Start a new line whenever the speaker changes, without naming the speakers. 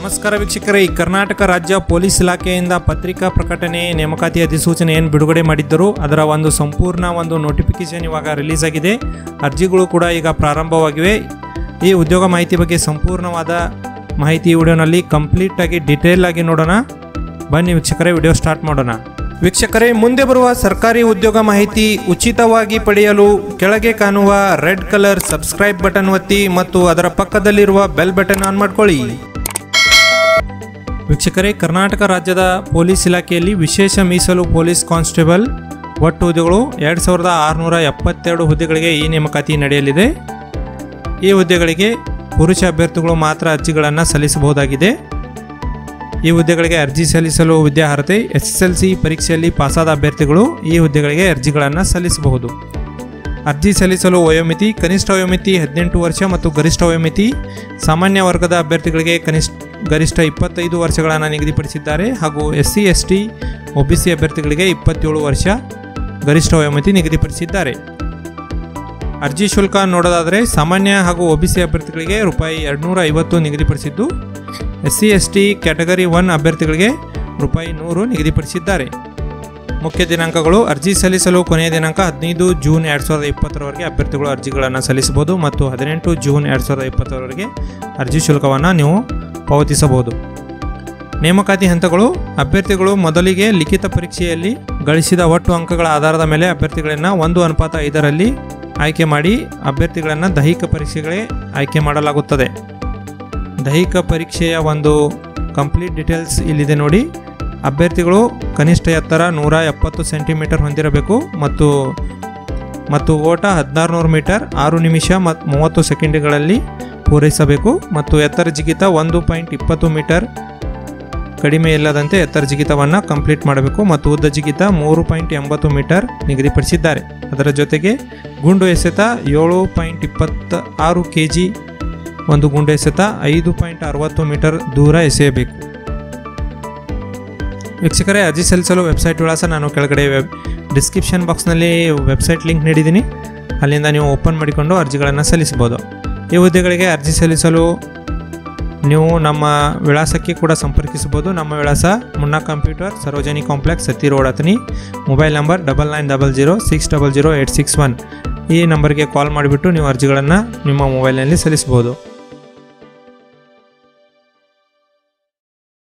ನಮಸ್ಕಾರ ವೀಕ್ಷಕರೇ ಈ ಕರ್ನಾಟಕ ರಾಜ್ಯ ಪೊಲೀಸ್ ಇಲಾಖೆಯಿಂದ ಪತ್ರಿಕಾ ಪ್ರಕಟಣೆ ನೇಮಕಾತಿ ಅಧಿಸೂಚನೆ ಏನು ಬಿಡುಗಡೆ ಮಾಡಿದ್ದರು ಅದರ ಒಂದು ಸಂಪೂರ್ಣ ಒಂದು ನೋಟಿಫಿಕೇಶನ್ ಇವಾಗ ರಿಲೀಸ್ ಆಗಿದೆ ಅರ್ಜಿಗಳು ಕೂಡ ಈಗ ಪ್ರಾರಂಭವಾಗಿವೆ ಈ ಉದ್ಯೋಗ ಮಾಹಿತಿ ಬಗ್ಗೆ ಸಂಪೂರ್ಣವಾದ ಮಾಹಿತಿ ಈ ವಿಡಿಯೋನಲ್ಲಿ ಕಂಪ್ಲೀಟ್ ಆಗಿ ಡಿಟೇಲ್ ಆಗಿ ನೋಡೋಣ ಬನ್ನಿ ವೀಕ್ಷಕರೇ ವಿಡಿಯೋ ಸ್ಟಾರ್ಟ್ ಮಾಡೋಣ ವೀಕ್ಷಕರೇ ಮುಂದೆ ಬರುವ ಸರ್ಕಾರಿ ಉದ್ಯೋಗ ಮಾಹಿತಿ ಉಚಿತವಾಗಿ ಪಡೆಯಲು ಕೆಳಗೆ ಕಾಣುವ ರೆಡ್ ಕಲರ್ ಸಬ್ಸ್ಕ್ರೈಬ್ ಬಟನ್ ಒತ್ತಿ ಮತ್ತು ಅದರ ಪಕ್ಕದಲ್ಲಿರುವ ಬೆಲ್ ಬಟನ್ ಆನ್ ಮಾಡ್ಕೊಳ್ಳಿ ವೀಕ್ಷಕರೇ ಕರ್ನಾಟಕ ರಾಜ್ಯದ ಪೊಲೀಸ್ ಇಲಾಖೆಯಲ್ಲಿ ವಿಶೇಷ ಮೀಸಲು ಪೊಲೀಸ್ ಕಾನ್ಸ್ಟೇಬಲ್ ಒಟ್ಟು ಹುದ್ದೆಗಳು ಎರಡು ಸಾವಿರದ ಆರುನೂರ ಎಪ್ಪತ್ತೆರಡು ಹುದ್ದೆಗಳಿಗೆ ಈ ನೇಮಕಾತಿ ನಡೆಯಲಿದೆ ಈ ಹುದ್ದೆಗಳಿಗೆ ಪುರುಷ ಅಭ್ಯರ್ಥಿಗಳು ಮಾತ್ರ ಅರ್ಜಿಗಳನ್ನು ಸಲ್ಲಿಸಬಹುದಾಗಿದೆ ಈ ಹುದ್ದೆಗಳಿಗೆ ಅರ್ಜಿ ಸಲ್ಲಿಸಲು ವಿದ್ಯಾರ್ಹತೆ ಎಸ್ ಎಸ್ ಎಲ್ ಸಿ ಪರೀಕ್ಷೆಯಲ್ಲಿ ಪಾಸಾದ ಅಭ್ಯರ್ಥಿಗಳು ಈ ಹುದ್ದೆಗಳಿಗೆ ಅರ್ಜಿಗಳನ್ನು ಸಲ್ಲಿಸಬಹುದು ಅರ್ಜಿ ಸಲ್ಲಿಸಲು ವಯೋಮಿತಿ ಕನಿಷ್ಠ ವಯೋಮಿತಿ ಹದಿನೆಂಟು ವರ್ಷ ಮತ್ತು ಗರಿಷ್ಠ ವಯೋಮಿತಿ ಸಾಮಾನ್ಯ ವರ್ಗದ ಅಭ್ಯರ್ಥಿಗಳಿಗೆ ಕನಿಷ್ಠ ಗರಿಷ್ಠ ಇಪ್ಪತ್ತೈದು ವರ್ಷಗಳನ್ನು ನಿಗದಿಪಡಿಸಿದ್ದಾರೆ ಹಾಗೂ S C S T O B C ಅಭ್ಯರ್ಥಿಗಳಿಗೆ ಇಪ್ಪತ್ತೇಳು ವರ್ಷ ಗರಿಷ್ಠ ವಯೋಮಿತಿ ನಿಗದಿಪಡಿಸಿದ್ದಾರೆ ಅರ್ಜಿ ಶುಲ್ಕ ನೋಡೋದಾದರೆ ಸಾಮಾನ್ಯ ಹಾಗೂ ಒ ಬಿ ಸಿ ಅಭ್ಯರ್ಥಿಗಳಿಗೆ ರೂಪಾಯಿ ಎರಡುನೂರ ಐವತ್ತು ನಿಗದಿಪಡಿಸಿದ್ದು S C S T category one ಅಭ್ಯರ್ಥಿಗಳಿಗೆ ರೂಪಾಯಿ ನೂರು ನಿಗದಿಪಡಿಸಿದ್ದಾರೆ ಮುಖ್ಯ ದಿನಾಂಕಗಳು ಅರ್ಜಿ ಸಲ್ಲಿಸಲು ಕೊನೆಯ ದಿನಾಂಕ ಹದಿನೈದು ಜೂನ್ ಎರಡು ಸಾವಿರದ ಇಪ್ಪತ್ತರವರೆಗೆ ಅಭ್ಯರ್ಥಿಗಳು ಅರ್ಜಿಗಳನ್ನು ಸಲ್ಲಿಸಬಹುದು ಮತ್ತು ಹದಿನೆಂಟು ಜೂನ್ ಎರಡು ಸಾವಿರದ ಇಪ್ಪತ್ತರವರೆಗೆ ಅರ್ಜಿ ಶುಲ್ಕವನ್ನು ನೀವು ಪಾವತಿಸಬಹುದು ನೇಮಕಾತಿ ಹಂತಗಳು ಅಭ್ಯರ್ಥಿಗಳು ಮೊದಲಿಗೆ ಲಿಖಿತ ಪರೀಕ್ಷೆಯಲ್ಲಿ ಗಳಿಸಿದ ಒಟ್ಟು ಅಂಕಗಳ ಆಧಾರದ ಮೇಲೆ ಅಭ್ಯರ್ಥಿಗಳನ್ನು ಒಂದು ಅನುಪಾತ ಐದರಲ್ಲಿ ಆಯ್ಕೆ ಮಾಡಿ ಅಭ್ಯರ್ಥಿಗಳನ್ನು ದೈಹಿಕ ಪರೀಕ್ಷೆಗಳೇ ಆಯ್ಕೆ ಮಾಡಲಾಗುತ್ತದೆ ದೈಹಿಕ ಪರೀಕ್ಷೆಯ ಒಂದು ಕಂಪ್ಲೀಟ್ ಡೀಟೇಲ್ಸ್ ಇಲ್ಲಿದೆ ನೋಡಿ ಅಭ್ಯರ್ಥಿಗಳು ಕನಿಷ್ಠ ಎತ್ತರ ನೂರ ಎಪ್ಪತ್ತು ಸೆಂಟಿಮೀಟರ್ ಹೊಂದಿರಬೇಕು ಮತ್ತು ಮತ್ತು ಓಟ ಹದಿನಾರು ನೂರು ಮೀಟರ್ ಆರು ನಿಮಿಷ ಮತ್ತು ಮೂವತ್ತು ಸೆಕೆಂಡ್ಗಳಲ್ಲಿ ಪೂರೈಸಬೇಕು ಮತ್ತು ಎತ್ತರ ಜಿಗಿತ ಒಂದು ಪಾಯಿಂಟ್ ಇಪ್ಪತ್ತು ಮೀಟರ್ ಕಡಿಮೆ ಇಲ್ಲದಂತೆ ಎತ್ತರ ಜಿಗಿತವನ್ನು ಕಂಪ್ಲೀಟ್ ಮಾಡಬೇಕು ಮತ್ತು ಉದ್ದ ಜಿಗಿತ ಮೂರು ಪಾಯಿಂಟ್ ಎಂಬತ್ತು ಮೀಟರ್ ನಿಗದಿಪಡಿಸಿದ್ದಾರೆ ಅದರ ಜೊತೆಗೆ ಗುಂಡು ಎಸೆತ ಏಳು ಪಾಯಿಂಟ್ ಇಪ್ಪತ್ತ ಆರು ಕೆ ಜಿ ಒಂದು ಗುಂಡು ಎಸೆತ ಐದು ಪಾಯಿಂಟ್ ಅರವತ್ತು ಮೀಟರ್ ದೂರ ಎಸೆಯಬೇಕು ವೀಕ್ಷಕರೇ ಅರ್ಜಿ ಸಲ್ಲಿಸಲು ವೆಬ್ಸೈಟ್ ವಿಳಾಸ ನಾನು ಕೆಳಗಡೆ ವೆಬ್ ಡಿಸ್ಕ್ರಿಪ್ಷನ್ ಬಾಕ್ಸ್ನಲ್ಲಿ ವೆಬ್ಸೈಟ್ ಲಿಂಕ್ ನೀಡಿದ್ದೀನಿ ಅಲ್ಲಿಂದ ನೀವು ಓಪನ್ ಮಾಡಿಕೊಂಡು ಅರ್ಜಿಗಳನ್ನು ಸಲ್ಲಿಸಬಹುದು ಈ ಹುದ್ದೆಗಳಿಗೆ ಅರ್ಜಿ ಸಲ್ಲಿಸಲು ನೀವು ನಮ್ಮ ವಿಳಾಸಕ್ಕೆ ಕೂಡ ಸಂಪರ್ಕಿಸಬಹುದು ನಮ್ಮ ವಿಳಾಸ Munna computer Sarojini complex Satti road Athani mobile number double nine double zero six double zero eight six one ಈ ನಂಬರ್ಗೆ ಕಾಲ್ ಮಾಡಿಬಿಟ್ಟು ನೀವು ಅರ್ಜಿಗಳನ್ನು ನಿಮ್ಮ ಮೊಬೈಲ್ನಲ್ಲಿ ಸಲ್ಲಿಸಬಹುದು